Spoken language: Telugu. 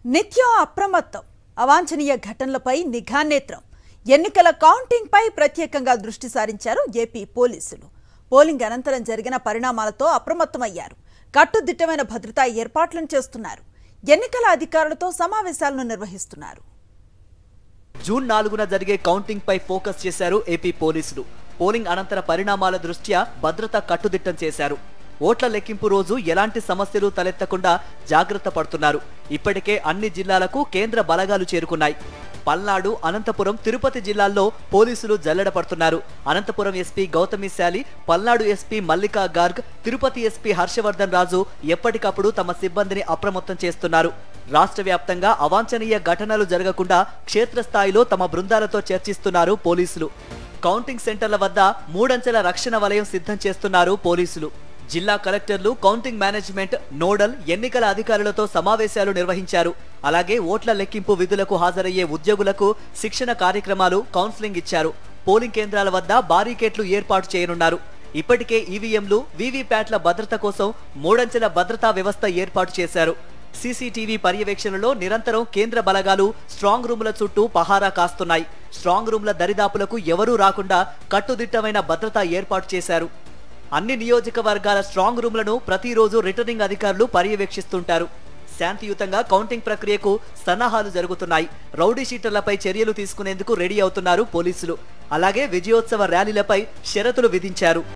నిత్యం అప్రమత్తం అవాంఛనీయ ఘటనలపై నిఘా నేత్రం ఎన్నికల కౌంటింగ్పై ప్రత్యేకంగా దృష్టి సారించారు ఏపీ పోలీసులు పోలింగ్ అనంతరం జరిగిన పరిణామాలతో అప్రమత్తమయ్యారు కట్టుదిట్టమైన భద్రతా ఏర్పాట్లను చేస్తున్నారు ఎన్నికల అధికారులతో సమావేశాలను నిర్వహిస్తున్నారు జూన్ నాలుగున జరిగే కౌంటింగ్ పై ఫోకస్ చేశారు ఏపీ పోలీసులు పోలింగ్ అనంతర పరిణామాల దృష్ట్యా భద్రత కట్టుదిట్టం చేశారు ఓట్ల లెక్కింపు రోజు ఎలాంటి సమస్యలు తలెత్తకుండా జాగ్రత్త పడుతున్నారు ఇప్పటికే అన్ని జిల్లాలకు కేంద్ర బలగాలు చేరుకున్నాయి పల్నాడు అనంతపురం తిరుపతి జిల్లాల్లో పోలీసులు జల్లెడ పడుతున్నారు Anantapur SP Gautami Shali Palnadu SP Mallika Garg Tirupati SP Harshavardhan Raju ఎప్పటికప్పుడు తమ సిబ్బందిని అప్రమత్తం చేస్తున్నారు రాష్ట్ర వ్యాప్తంగా అవాంఛనీయ ఘటనలు జరగకుండా క్షేత్రస్థాయిలో తమ బృందాలతో చర్చిస్తున్నారు పోలీసులు కౌంటింగ్ సెంటర్ల వద్ద మూడంచెల రక్షణ వలయం సిద్ధం చేస్తున్నారు పోలీసులు జిల్లా కలెక్టర్లు కౌంటింగ్ మేనేజ్మెంట్ నోడల్ ఎన్నికల అధికారులతో సమావేశాలు నిర్వహించారు అలాగే ఓట్ల లెక్కింపు విధులకు హాజరయ్యే ఉద్యోగులకు శిక్షణ కార్యక్రమాలు కౌన్సిలింగ్ ఇచ్చారు పోలింగ్ కేంద్రాల వద్ద బారికేట్లు ఏర్పాటు చేయనున్నారు ఇప్పటికే ఈవీఎంలు వీవీప్యాట్ల భద్రత కోసం మూడంచెల భద్రతా వ్యవస్థ ఏర్పాటు చేశారు సీసీటీవీ పర్యవేక్షణలో నిరంతరం కేంద్ర బలగాలు స్ట్రాంగ్ రూముల చుట్టూ పహారా కాస్తున్నాయి స్ట్రాంగ్ రూమ్ల దరిదాపులకు ఎవరూ రాకుండా కట్టుదిట్టమైన భద్రత ఏర్పాటు చేశారు అన్ని నియోజకవర్గాల స్ట్రాంగ్ రూమ్లను ప్రతిరోజు రిటర్నింగ్ అధికారులు పర్యవేక్షిస్తుంటారు శాంతియుతంగా కౌంటింగ్ ప్రక్రియకు సన్నాహాలు జరుగుతున్నాయి రౌడీ షీటర్లపై చర్యలు తీసుకునేందుకు రెడీ అవుతున్నారు పోలీసులు అలాగే విజయోత్సవ ర్యాలీలపై షరతులు విధించారు